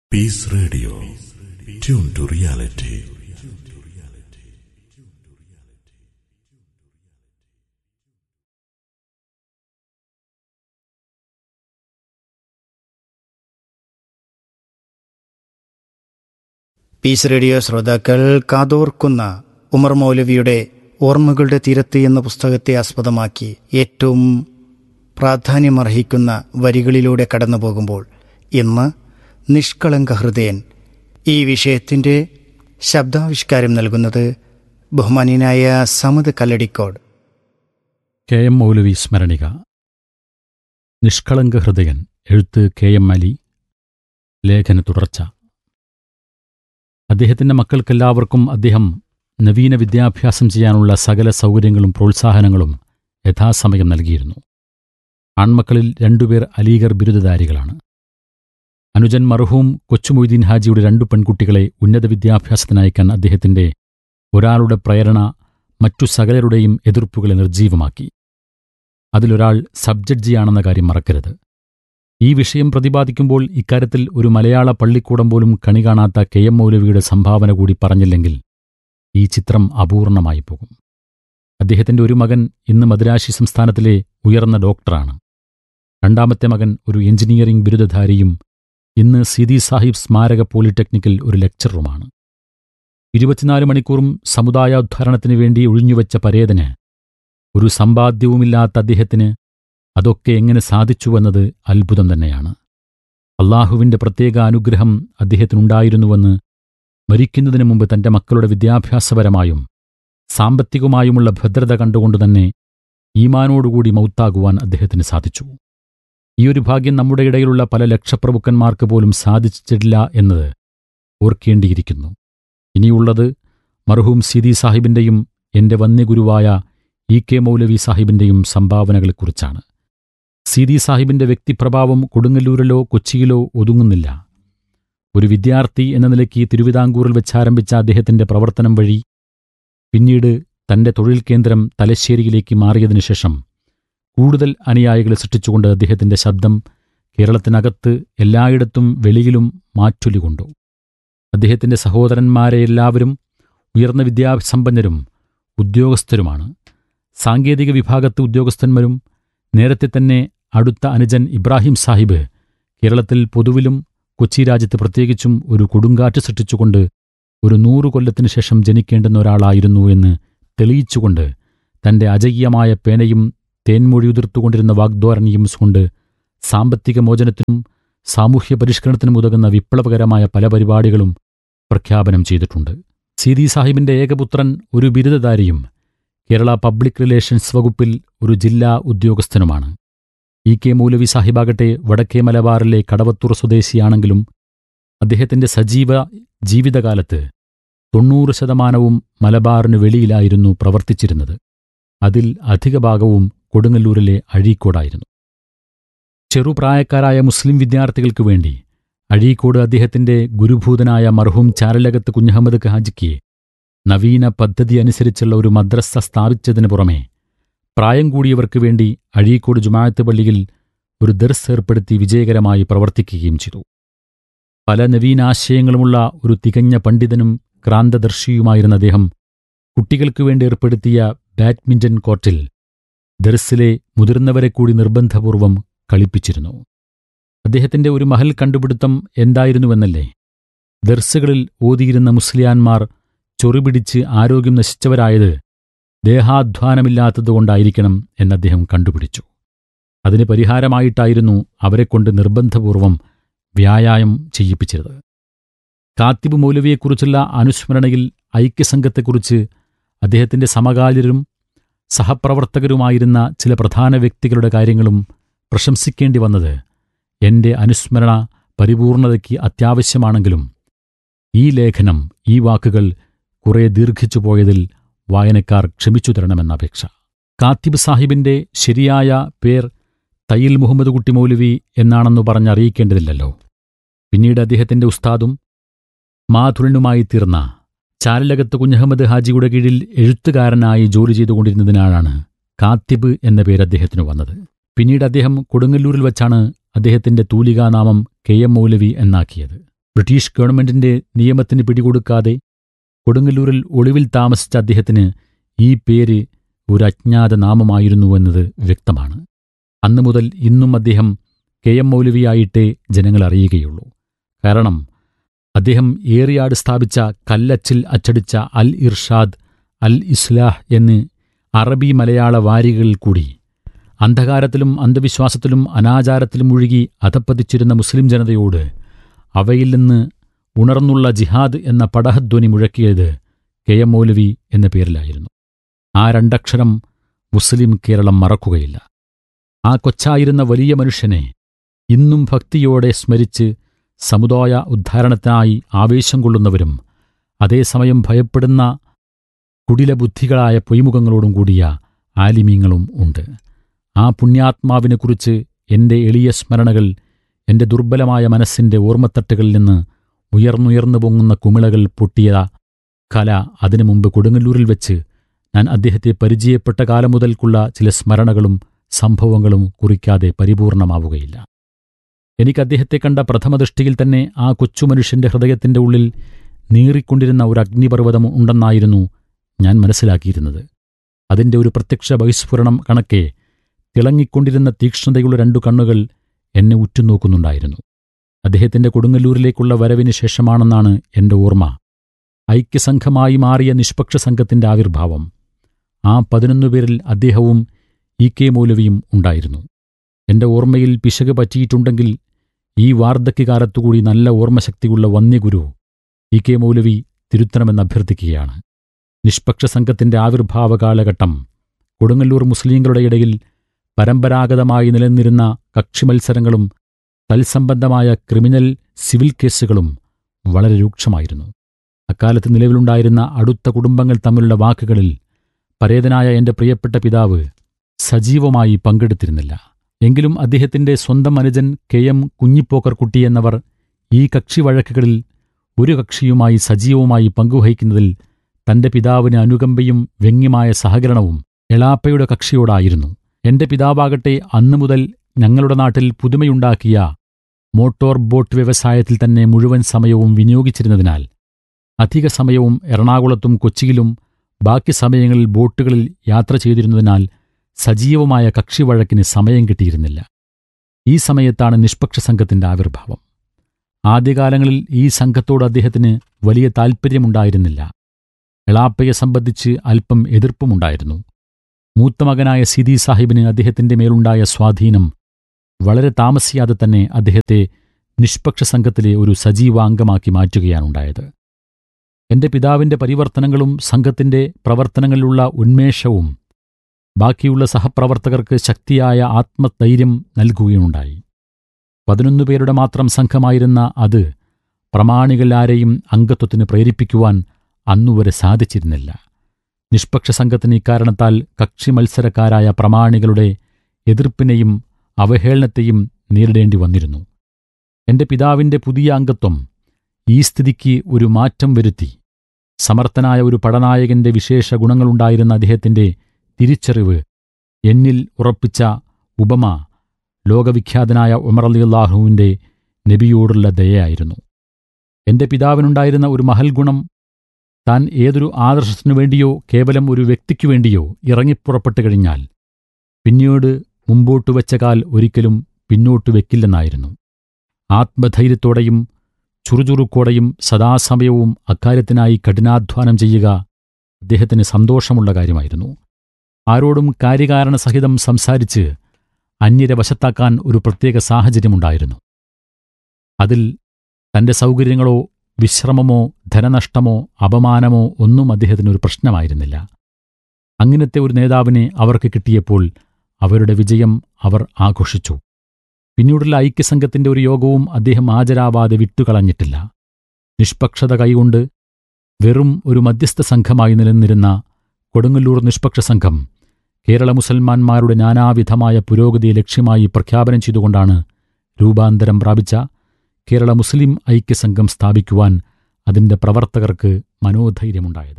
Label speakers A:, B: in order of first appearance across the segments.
A: Peace Radio. Tune to reality.
B: Peace radio ശ്രോതാക്കൾ കാതോർക്കുന്ന ഉമർ മൗലവിയുടെ ഓർമ്മകളുടെ തീരത്ത് എന്ന പുസ്തകത്തെ ആസ്പദമാക്കി ഏറ്റവും പ്രാധാന്യമർഹിക്കുന്ന വരികളിലൂടെ കടന്നു പോകുമ്പോൾ ഇന്ന് നിഷ്കളങ്ക ഹൃദയൻ ഈ വിഷയത്തിൻ്റെ ശബ്ദാവിഷ്കാരം നൽകുന്നത് ബഹുമാനീയനായ സമത് കല്ലടിക്കോട്
C: കെ എം മൗലവി സ്മരണിക നിഷ്കളങ്ക ഹൃദയൻ എഴുത്ത് കെ എം അലി ലേഖന തുടർച്ച അദ്ദേഹത്തിൻ്റെ മക്കൾക്കെല്ലാവർക്കും അദ്ദേഹം നവീന വിദ്യാഭ്യാസം ചെയ്യാനുള്ള സകല സൗകര്യങ്ങളും പ്രോത്സാഹനങ്ങളും യഥാസമയം നൽകിയിരുന്നു ആൺമക്കളിൽ രണ്ടുപേർ അലീഗർ ബിരുദധാരികളാണ് അനുജൻ മർഹൂം കൊച്ചുമൊയ്തീൻ ഹാജിയുടെ രണ്ടു പെൺകുട്ടികളെ ഉന്നത വിദ്യാഭ്യാസത്തിനയക്കാൻ അദ്ദേഹത്തിൻ്റെ ഒരാളുടെ പ്രേരണ മറ്റു സകലരുടെയും എതിർപ്പുകളെ നിർജ്ജീവമാക്കി അതിലൊരാൾ സബ്ജഡ്ജിയാണെന്ന കാര്യം മറക്കരുത് ഈ വിഷയം പ്രതിപാദിക്കുമ്പോൾ ഇക്കാര്യത്തിൽ ഒരു മലയാള പള്ളിക്കൂടം പോലും കണി കാണാത്ത കെ എം മൗലവിയുടെ സംഭാവന കൂടി പറഞ്ഞില്ലെങ്കിൽ ഈ ചിത്രം അപൂർണമായി പോകും അദ്ദേഹത്തിന്റെ ഒരു മകൻ ഇന്ന് മദ്രാശി സംസ്ഥാനത്തിലെ ഉയർന്ന ഡോക്ടറാണ് രണ്ടാമത്തെ മകൻ ഒരു എഞ്ചിനീയറിംഗ് ബിരുദധാരിയും ഇന്ന് സിദി സാഹിബ് സ്മാരക പോളിടെക്നിക്കിൽ ഒരു ലെക്ചറുമാണ് ഇരുപത്തിനാല് മണിക്കൂറും സമുദായോദ്ധാരണത്തിനു വേണ്ടി ഒഴിഞ്ഞുവെച്ച പരേതന് ഒരു സമ്പാദ്യവുമില്ലാത്ത അദ്ദേഹത്തിന് അതൊക്കെ എങ്ങനെ സാധിച്ചുവെന്നത് അത്ഭുതം തന്നെയാണ് അള്ളാഹുവിന്റെ പ്രത്യേക അനുഗ്രഹം അദ്ദേഹത്തിനുണ്ടായിരുന്നുവെന്ന് മരിക്കുന്നതിനു മുമ്പ് തന്റെ മക്കളുടെ വിദ്യാഭ്യാസപരമായും സാമ്പത്തികമായുമുള്ള ഭദ്രത കണ്ടുകൊണ്ടുതന്നെ ഈമാനോടുകൂടി മൗത്താകുവാൻ അദ്ദേഹത്തിന് സാധിച്ചു ഈയൊരു ഭാഗ്യം നമ്മുടെ ഇടയിലുള്ള പല ലക്ഷപ്രഭുക്കന്മാർക്ക് പോലും സാധിച്ചിട്ടില്ല എന്നത് ഓർക്കേണ്ടിയിരിക്കുന്നു ഇനിയുള്ളത് മർഹൂം സിദി സാഹിബിന്റെയും എന്റെ വന്യഗുരുവായ ഇ കെ മൗലവി സാഹിബിന്റെയും സംഭാവനകളെക്കുറിച്ചാണ് സിദി സാഹിബിന്റെ വ്യക്തിപ്രഭാവം കൊടുങ്ങല്ലൂരിലോ കൊച്ചിയിലോ ഒതുങ്ങുന്നില്ല ഒരു വിദ്യാർത്ഥി എന്ന നിലയ്ക്ക് തിരുവിതാംകൂറിൽ വെച്ചാരംഭിച്ച അദ്ദേഹത്തിന്റെ പ്രവർത്തനം വഴി പിന്നീട് തന്റെ തൊഴിൽ കേന്ദ്രം തലശ്ശേരിയിലേക്ക് മാറിയതിനു ശേഷം കൂടുതൽ അനുയായികളെ സൃഷ്ടിച്ചുകൊണ്ട് അദ്ദേഹത്തിന്റെ ശബ്ദം കേരളത്തിനകത്ത് എല്ലായിടത്തും വെളിയിലും മാറ്റൊലികൊണ്ടു അദ്ദേഹത്തിന്റെ സഹോദരന്മാരെ എല്ലാവരും ഉയർന്ന വിദ്യാസമ്പന്നരും ഉദ്യോഗസ്ഥരുമാണ് സാങ്കേതിക വിഭാഗത്ത് ഉദ്യോഗസ്ഥന്മാരും നേരത്തെ തന്നെ അടുത്ത അനുജൻ ഇബ്രാഹിം സാഹിബ് കേരളത്തിൽ പൊതുവിലും കൊച്ചി രാജ്യത്ത് പ്രത്യേകിച്ചും ഒരു കൊടുങ്കാറ്റ് സൃഷ്ടിച്ചുകൊണ്ട് ഒരു നൂറു കൊല്ലത്തിനു ശേഷം ജനിക്കേണ്ടുന്ന ഒരാളായിരുന്നു എന്ന് തെളിയിച്ചുകൊണ്ട് തന്റെ അജയ്യമായ പേനയും തേൻമൊഴി ഉതിർത്തുകൊണ്ടിരുന്ന വാഗ്ദോരണിയും കൊണ്ട് സാമ്പത്തിക മോചനത്തിനും സാമൂഹ്യ പരിഷ്കരണത്തിനും ഉതകുന്ന വിപ്ലവകരമായ പല പരിപാടികളും പ്രഖ്യാപനം ചെയ്തിട്ടുണ്ട് സീതി സാഹിബിന്റെ ഏകപുത്രൻ ഒരു ബിരുദധാരിയും കേരള പബ്ലിക് റിലേഷൻസ് വകുപ്പിൽ ഒരു ജില്ലാ ഉദ്യോഗസ്ഥനുമാണ് ഇ കെ മൗലവി സാഹിബാകട്ടെ വടക്കേ മലബാറിലെ കടവത്തൂർ സ്വദേശിയാണെങ്കിലും അദ്ദേഹത്തിന്റെ സജീവ ജീവിതകാലത്ത് തൊണ്ണൂറ് ശതമാനവും മലബാറിനു വെളിയിലായിരുന്നു പ്രവർത്തിച്ചിരുന്നത് അതിൽ അധിക ഭാഗവും കൊടുങ്ങല്ലൂരിലെ അഴീക്കോടായിരുന്നു ചെറുപ്രായക്കാരായ മുസ്ലിം വിദ്യാർത്ഥികൾക്കു വേണ്ടി അഴീക്കോട് അദ്ദേഹത്തിന്റെ ഗുരുഭൂതനായ മർഹൂം ചാരലകത്ത് കുഞ്ഞഹമ്മദ് ഹാജിക്ക് നവീന പദ്ധതി അനുസരിച്ചുള്ള ഒരു മദ്രസ സ്ഥാപിച്ചതിനു പുറമെ പ്രായം കൂടിയവർക്കു വേണ്ടി അഴീക്കോട് ജുമാഅത്ത് പള്ളിയിൽ ഒരു ദർസ് ഏർപ്പെടുത്തി വിജയകരമായി പ്രവർത്തിക്കുകയും ചെയ്തു പല നവീനാശയങ്ങളുമുള്ള ഒരു തികഞ്ഞ പണ്ഡിതനും ക്രാന്തദർശിയുമായിരുന്ന അദ്ദേഹം കുട്ടികൾക്കു വേണ്ടി ഏർപ്പെടുത്തിയ ബാഡ്മിന്റൺ കോർട്ടിൽ ദർസിലെ മുതിർന്നവരെ കൂടി നിർബന്ധപൂർവം കളിപ്പിച്ചിരുന്നു അദ്ദേഹത്തിന്റെ ഒരു മഹൽ കണ്ടുപിടുത്തം എന്തായിരുന്നുവെന്നല്ലേ ദർസുകളിൽ ഓതിയിരുന്ന മുസ്ലിയാന്മാർ ചൊറിപിടിച്ച് ആരോഗ്യം നശിച്ചവരായത് ദേഹാധ്വാനമില്ലാത്തതുകൊണ്ടായിരിക്കണം എന്ന് അദ്ദേഹം കണ്ടുപിടിച്ചു അതിന് പരിഹാരമായിട്ടായിരുന്നു അവരെക്കൊണ്ട് നിർബന്ധപൂർവം വ്യായാമം ചെയ്യിപ്പിച്ചത് കാത്തിബ് മൗലവിയെക്കുറിച്ചുള്ള അനുസ്മരണയിൽ ഐക്യസംഘത്തെക്കുറിച്ച് അദ്ദേഹത്തിന്റെ സമകാലികരും സഹപ്രവർത്തകരുമായിരുന്ന ചില പ്രധാന വ്യക്തികളുടെ കാര്യങ്ങളും പ്രശംസിക്കേണ്ടി വന്നത് എന്റെ അനുസ്മരണ പരിപൂർണതയ്ക്ക് അത്യാവശ്യമാണെങ്കിലും ഈ ലേഖനം ഈ വാക്കുകൾ കുറെ ദീർഘിച്ചു പോയതിൽ വായനക്കാർ ക്ഷമിച്ചു തരണമെന്ന അപേക്ഷ കാത്തിബ് സാഹിബിന്റെ ശരിയായ പേർ തയ്യിൽ മുഹമ്മദ് കുട്ടി മൗലവി എന്നാണെന്നു പറഞ്ഞറിയിക്കേണ്ടതില്ലല്ലോ പിന്നീട് അദ്ദേഹത്തിന്റെ ഉസ്താദും മാതുലനുമായി തീർന്ന ചാരലകത്ത് കുഞ്ഞഹമ്മദ് ഹാജിയുടെ കീഴിൽ എഴുത്തുകാരനായി ജോലി ചെയ്തുകൊണ്ടിരുന്നതിനാലാണ് കാത്തിബ് എന്ന പേര് അദ്ദേഹത്തിനു വന്നത് പിന്നീട് അദ്ദേഹം കൊടുങ്ങല്ലൂരിൽ വച്ചാണ് അദ്ദേഹത്തിന്റെ തൂലികാനാമം കെ എം മൗലവി എന്നാക്കിയത് ബ്രിട്ടീഷ് ഗവൺമെന്റിന്റെ നിയമത്തിന് പിടികൊടുക്കാതെ കൊടുങ്ങല്ലൂരിൽ ഒളിവിൽ താമസിച്ച അദ്ദേഹത്തിന് ഈ പേര് ഒരു അജ്ഞാത നാമമായിരുന്നുവെന്നത് വ്യക്തമാണ് അന്നു മുതൽ ഇന്നും അദ്ദേഹം കെ എം മൗലവിയായിട്ടേ ജനങ്ങൾ അറിയുകയുള്ളൂ കാരണം അദ്ദേഹം ഏറിയാട് സ്ഥാപിച്ച കല്ലച്ചിൽ അച്ചടിച്ച അൽ ഇർഷാദ് അൽ ഇസ്ലാഹ് എന്ന് അറബി മലയാള വാരികകളിൽ കൂടി അന്ധകാരത്തിലും അന്ധവിശ്വാസത്തിലും അനാചാരത്തിലും മുഴുകി അധപ്പതിച്ചിരുന്ന മുസ്ലിം ജനതയോട് അവയിൽ നിന്ന് ഉണർന്നുള്ള ജിഹാദ് എന്ന പടഹധ്വനി മുഴക്കിയത് കെ എം മൗലവി എന്ന പേരിലായിരുന്നു ആ രണ്ടക്ഷരം മുസ്ലിം കേരളം മറക്കുകയില്ല ആ കൊച്ചായിരുന്ന വലിയ മനുഷ്യനെ ഇന്നും ഭക്തിയോടെ സ്മരിച്ച് സമുദായ ഉദ്ധാരണത്തിനായി ആവേശം കൊള്ളുന്നവരും അതേസമയം ഭയപ്പെടുന്ന കുടിലബുദ്ധികളായ പൊയ്മുഖങ്ങളോടും കൂടിയ ആലിമീങ്ങളും ഉണ്ട് ആ പുണ്യാത്മാവിനെക്കുറിച്ച് എൻ്റെ എളിയ സ്മരണകൾ എൻ്റെ ദുർബലമായ മനസ്സിൻ്റെ ഓർമ്മത്തട്ടുകളിൽ നിന്ന് ഉയർന്നുയർന്നു പൊങ്ങുന്ന കുമിളകൾ പൊട്ടിയ കല അതിനു മുമ്പ് കൊടുങ്ങല്ലൂരിൽ വെച്ച് ഞാൻ അദ്ദേഹത്തെ പരിചയപ്പെട്ട കാലം മുതൽക്കുള്ള ചില സ്മരണകളും സംഭവങ്ങളും കുറിക്കാതെ പരിപൂർണമാവുകയില്ല എനിക്ക് അദ്ദേഹത്തെ കണ്ട പ്രഥമദൃഷ്ടിയിൽ തന്നെ ആ കൊച്ചുമനുഷ്യന്റെ ഹൃദയത്തിന്റെ ഉള്ളിൽ നീറിക്കൊണ്ടിരുന്ന ഒരു അഗ്നിപർവ്വതം ഉണ്ടെന്നായിരുന്നു ഞാൻ മനസ്സിലാക്കിയിരുന്നത് അതിന്റെ ഒരു പ്രത്യക്ഷ ബഹിസ്ഫുരണം കണക്കെ തിളങ്ങിക്കൊണ്ടിരുന്ന തീക്ഷ്ണതയുള്ള രണ്ടു കണ്ണുകൾ എന്നെ ഉറ്റുനോക്കുന്നുണ്ടായിരുന്നു അദ്ദേഹത്തിന്റെ കൊടുങ്ങല്ലൂരിലേക്കുള്ള വരവിന് ശേഷമാണെന്നാണ് എന്റെ ഓർമ്മ ഐക്യസംഘമായി മാറിയ നിഷ്പക്ഷ സംഘത്തിന്റെ ആവിർഭാവം ആ പതിനൊന്നു പേരിൽ അദ്ദേഹവും ഇ കെ മൗലവിയും ഉണ്ടായിരുന്നു എന്റെ ഓർമ്മയിൽ പിശക് പറ്റിയിട്ടുണ്ടെങ്കിൽ ഈ വാർദ്ധക്യകാലത്തുകൂടി നല്ല ഓർമ്മശക്തിയുള്ള വന്യഗുരു ഇ കെ മൗലവി തിരുത്തണമെന്ന് അഭ്യർത്ഥിക്കുകയാണ് നിഷ്പക്ഷ സംഘത്തിന്റെ ആവിർഭാവ കാലഘട്ടം കൊടുങ്ങല്ലൂർ മുസ്ലിങ്ങളുടെ ഇടയിൽ പരമ്പരാഗതമായി നിലനിന്നിരുന്ന കക്ഷിമത്സരങ്ങളും തൽസംബന്ധമായ ക്രിമിനൽ സിവിൽ കേസുകളും വളരെ രൂക്ഷമായിരുന്നു അക്കാലത്ത് നിലവിലുണ്ടായിരുന്ന അടുത്ത കുടുംബങ്ങൾ തമ്മിലുള്ള വാക്കുകളിൽ പരേതനായ എന്റെ പ്രിയപ്പെട്ട പിതാവ് സജീവമായി പങ്കെടുത്തിരുന്നില്ല എങ്കിലും അദ്ദേഹത്തിന്റെ സ്വന്തം അനുജൻ കെ എം കുഞ്ഞിപ്പോക്കർകുട്ടി എന്നവർ ഈ കക്ഷി വഴക്കുകളിൽ ഒരു കക്ഷിയുമായി സജീവമായി പങ്കുവഹിക്കുന്നതിൽ തന്റെ പിതാവിന് അനുകമ്പയും വ്യംഗ്യമായ സഹകരണവും എളാപ്പയുടെ കക്ഷിയോടായിരുന്നു എന്റെ പിതാവാകട്ടെ അന്നു മുതൽ ഞങ്ങളുടെ നാട്ടിൽ പുതുമയുണ്ടാക്കിയ മോട്ടോർ ബോട്ട് വ്യവസായത്തിൽ തന്നെ മുഴുവൻ സമയവും വിനിയോഗിച്ചിരുന്നതിനാൽ അധിക സമയവും എറണാകുളത്തും കൊച്ചിയിലും ബാക്കി സമയങ്ങളിൽ ബോട്ടുകളിൽ യാത്ര ചെയ്തിരുന്നതിനാൽ സജീവമായ കക്ഷിവഴക്കിന് സമയം കിട്ടിയിരുന്നില്ല ഈ സമയത്താണ് നിഷ്പക്ഷ സംഘത്തിന്റെ ആവിർഭാവം ആദ്യകാലങ്ങളിൽ ഈ സംഘത്തോട് അദ്ദേഹത്തിന് വലിയ താൽപ്പര്യമുണ്ടായിരുന്നില്ല എളാപ്പയെ സംബന്ധിച്ച് അല്പം എതിർപ്പുമുണ്ടായിരുന്നു മൂത്തമകനായ സിദി സാഹിബിന് അദ്ദേഹത്തിന്റെ മേലുണ്ടായ സ്വാധീനം വളരെ താമസിയാതെ തന്നെ അദ്ദേഹത്തെ നിഷ്പക്ഷ സംഘത്തിലെ ഒരു സജീവ അംഗമാക്കി മാറ്റുകയാണുണ്ടായത് എന്റെ പിതാവിന്റെ പരിവർത്തനങ്ങളും സംഘത്തിന്റെ പ്രവർത്തനങ്ങളിലുള്ള ഉന്മേഷവും ബാക്കിയുള്ള സഹപ്രവർത്തകർക്ക് ശക്തിയായ ആത്മധൈര്യം നൽകുകയുണ്ടായി പതിനൊന്നു പേരുടെ മാത്രം സംഘമായിരുന്ന അത് പ്രമാണികൾ ആരെയും അംഗത്വത്തിന് പ്രേരിപ്പിക്കുവാൻ അന്നുവരെ സാധിച്ചിരുന്നില്ല നിഷ്പക്ഷ സംഘത്തിന് ഇക്കാരണത്താൽ കക്ഷി മത്സരക്കാരായ പ്രമാണികളുടെ എതിർപ്പിനെയും അവഹേളനത്തെയും നേരിടേണ്ടി വന്നിരുന്നു എന്റെ പിതാവിന്റെ പുതിയ അംഗത്വം ഈ സ്ഥിതിക്ക് ഒരു മാറ്റം വരുത്തി സമർത്ഥനായ ഒരു പടനായകന്റെ വിശേഷ ഗുണങ്ങളുണ്ടായിരുന്ന അദ്ദേഹത്തിന്റെ തിരിച്ചറിവ് എന്നിൽ ഉറപ്പിച്ച ഉപമ ലോകവിഖ്യാതനായ ഉമർ അലിയുല്ലാഹുവിന്റെ നബിയോടുള്ള ദയയായിരുന്നു എന്റെ പിതാവിനുണ്ടായിരുന്ന ഒരു മഹൽ ഗുണം താൻ ഏതൊരു ആദർശത്തിനു വേണ്ടിയോ കേവലം ഒരു വ്യക്തിക്കു വേണ്ടിയോ ഇറങ്ങിപ്പുറപ്പെട്ടു കഴിഞ്ഞാൽ പിന്നീട് മുമ്പോട്ടു വെച്ച കാൽ ഒരിക്കലും പിന്നോട്ടു വെക്കില്ലെന്നായിരുന്നു ആത്മധൈര്യത്തോടെയും ചുറുചുറുക്കോടെയും സദാസമയവും അക്കാര്യത്തിനായി കഠിനാധ്വാനം ചെയ്യുക അദ്ദേഹത്തിന് സന്തോഷമുള്ള കാര്യമായിരുന്നു ആരോടും കാര്യകാരണ സഹിതം സംസാരിച്ച് അന്യരെ വശത്താക്കാൻ ഒരു പ്രത്യേക സാഹചര്യമുണ്ടായിരുന്നു അതിൽ തന്റെ സൗകര്യങ്ങളോ വിശ്രമമോ ധനനഷ്ടമോ അപമാനമോ ഒന്നും അദ്ദേഹത്തിന് ഒരു പ്രശ്നമായിരുന്നില്ല അങ്ങനത്തെ ഒരു നേതാവിനെ അവർക്ക് കിട്ടിയപ്പോൾ അവരുടെ വിജയം അവർ ആഘോഷിച്ചു പിന്നീടുള്ള ഐക്യസംഘത്തിന്റെ ഒരു യോഗവും അദ്ദേഹം ഹാജരാവാതെ വിട്ടുകളഞ്ഞിട്ടില്ല നിഷ്പക്ഷത കൈകൊണ്ട് വെറും ഒരു മധ്യസ്ഥ സംഘമായി നിലനിന്നിരുന്ന കൊടുങ്ങല്ലൂർ നിഷ്പക്ഷ സംഘം കേരള മുസൽമാന്മാരുടെ നാനാവിധമായ പുരോഗതി ലക്ഷ്യമായി പ്രഖ്യാപനം ചെയ്തുകൊണ്ടാണ് രൂപാന്തരം പ്രാപിച്ച കേരള മുസ്ലിം ഐക്യസംഘം സ്ഥാപിക്കുവാൻ അതിന്റെ പ്രവർത്തകർക്ക് മനോധൈര്യമുണ്ടായത്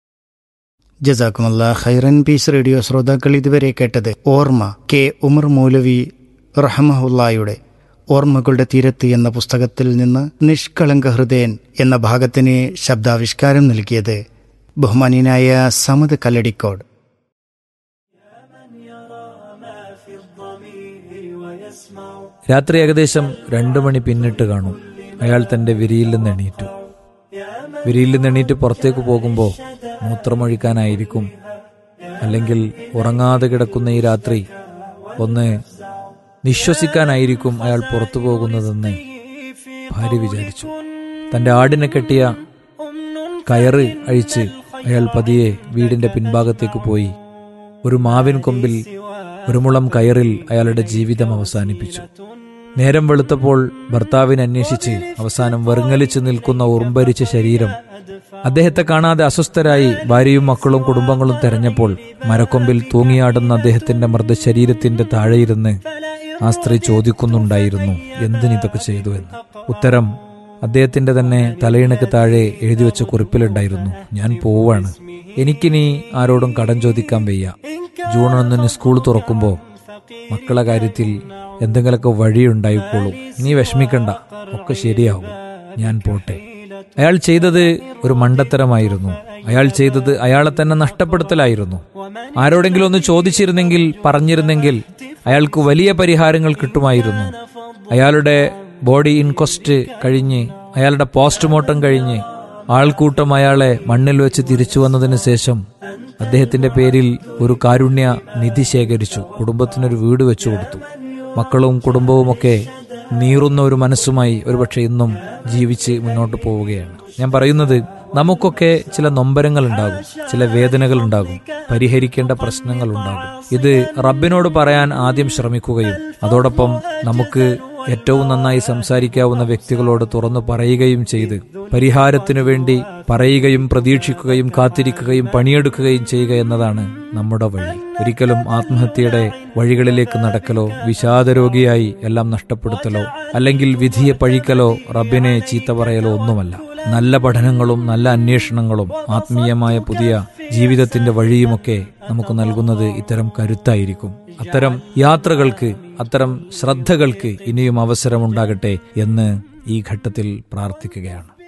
B: ജസാക്കുമല്ല ഖൈറൻ പീസ് റേഡിയോ ശ്രോതാക്കൾ ഇതുവരെ കേട്ടത് ഓർമ്മ കെ ഉമർ മൗലവി റഹമഹുല്ലായുടെ ഓർമ്മകളുടെ തീരത്ത് എന്ന പുസ്തകത്തിൽ നിന്ന് നിഷ്കളങ്ക ഹൃദയൻ എന്ന ഭാഗത്തിന് ശബ്ദാവിഷ്കാരം നൽകിയത് ബഹുമാനീയനായ സമത് കല്ലടിക്കോട്
D: രാത്രി ഏകദേശം രണ്ടു മണി പിന്നിട്ട് കാണും അയാൾ തന്റെ വിരിയിൽ നിന്ന് എണീറ്റു വിരിയിൽ നിന്ന് എണീറ്റ് പുറത്തേക്ക് പോകുമ്പോൾ മൂത്രമൊഴിക്കാനായിരിക്കും അല്ലെങ്കിൽ ഉറങ്ങാതെ കിടക്കുന്ന ഈ രാത്രി ഒന്ന് നിശ്വസിക്കാനായിരിക്കും അയാൾ പുറത്തു പോകുന്നതെന്ന് ഭാര്യ വിചാരിച്ചു തന്റെ ആടിനെ കെട്ടിയ കയറ് അഴിച്ച് അയാൾ പതിയെ വീടിന്റെ പിൻഭാഗത്തേക്ക് പോയി ഒരു മാവിൻ കൊമ്പിൽ ഒരു മുളം കയറിൽ അയാളുടെ ജീവിതം അവസാനിപ്പിച്ചു നേരം വെളുത്തപ്പോൾ ഭർത്താവിനെ അന്വേഷിച്ച് അവസാനം വെറുങ്ങലിച്ചു നിൽക്കുന്ന ഉറുമ്പരിച്ച ശരീരം അദ്ദേഹത്തെ കാണാതെ അസ്വസ്ഥരായി ഭാര്യയും മക്കളും കുടുംബങ്ങളും തെരഞ്ഞപ്പോൾ മരക്കൊമ്പിൽ തൂങ്ങിയാടുന്ന അദ്ദേഹത്തിന്റെ മൃതശരീരത്തിന്റെ താഴെയിരുന്ന് ആ സ്ത്രീ ചോദിക്കുന്നുണ്ടായിരുന്നു എന്തിനിതൊക്കെ ചെയ്തു എന്ന് ഉത്തരം അദ്ദേഹത്തിന്റെ തന്നെ തലയിണക്ക് താഴെ എഴുതി വെച്ച കുറിപ്പിലുണ്ടായിരുന്നു ഞാൻ പോവാണ് എനിക്കിനി ആരോടും കടം ചോദിക്കാൻ വയ്യ ജൂൺ ഒന്നിന് സ്കൂൾ തുറക്കുമ്പോൾ മക്കളെ കാര്യത്തിൽ എന്തെങ്കിലുമൊക്കെ വഴിയുണ്ടായിക്കോളും നീ വിഷമിക്കണ്ട ഒക്കെ ശരിയാവും ഞാൻ പോട്ടെ അയാൾ ചെയ്തത് ഒരു മണ്ടത്തരമായിരുന്നു അയാൾ ചെയ്തത് അയാളെ തന്നെ നഷ്ടപ്പെടുത്തലായിരുന്നു ആരോടെങ്കിലും ഒന്ന് ചോദിച്ചിരുന്നെങ്കിൽ പറഞ്ഞിരുന്നെങ്കിൽ അയാൾക്ക് വലിയ പരിഹാരങ്ങൾ കിട്ടുമായിരുന്നു അയാളുടെ ബോഡി ഇൻക്വസ്റ്റ് കഴിഞ്ഞ് അയാളുടെ പോസ്റ്റ്മോർട്ടം കഴിഞ്ഞ് ആൾക്കൂട്ടം അയാളെ മണ്ണിൽ വെച്ച് തിരിച്ചു വന്നതിന് ശേഷം അദ്ദേഹത്തിന്റെ പേരിൽ ഒരു കാരുണ്യ നിധി ശേഖരിച്ചു കുടുംബത്തിനൊരു വീട് വെച്ചു കൊടുത്തു മക്കളും കുടുംബവുമൊക്കെ നീറുന്ന ഒരു മനസ്സുമായി ഒരുപക്ഷെ ഇന്നും ജീവിച്ച് മുന്നോട്ട് പോവുകയാണ് ഞാൻ പറയുന്നത് നമുക്കൊക്കെ ചില നൊമ്പരങ്ങൾ ഉണ്ടാകും ചില വേദനകൾ ഉണ്ടാകും പരിഹരിക്കേണ്ട പ്രശ്നങ്ങൾ ഉണ്ടാകും ഇത് റബ്ബിനോട് പറയാൻ ആദ്യം ശ്രമിക്കുകയും അതോടൊപ്പം നമുക്ക് ഏറ്റവും നന്നായി സംസാരിക്കാവുന്ന വ്യക്തികളോട് തുറന്നു പറയുകയും ചെയ്ത് പരിഹാരത്തിനു വേണ്ടി പറയുകയും പ്രതീക്ഷിക്കുകയും കാത്തിരിക്കുകയും പണിയെടുക്കുകയും ചെയ്യുക എന്നതാണ് നമ്മുടെ വഴി ഒരിക്കലും ആത്മഹത്യയുടെ വഴികളിലേക്ക് നടക്കലോ വിഷാദരോഗിയായി എല്ലാം നഷ്ടപ്പെടുത്തലോ അല്ലെങ്കിൽ വിധിയെ പഴിക്കലോ റബ്ബിനെ ചീത്ത പറയലോ ഒന്നുമല്ല നല്ല പഠനങ്ങളും നല്ല അന്വേഷണങ്ങളും ആത്മീയമായ പുതിയ ജീവിതത്തിന്റെ വഴിയുമൊക്കെ നമുക്ക് നൽകുന്നത് ഇത്തരം കരുത്തായിരിക്കും അത്തരം യാത്രകൾക്ക് അത്തരം ശ്രദ്ധകൾക്ക് ഇനിയും അവസരമുണ്ടാകട്ടെ എന്ന് ഈ ഘട്ടത്തിൽ പ്രാർത്ഥിക്കുകയാണ്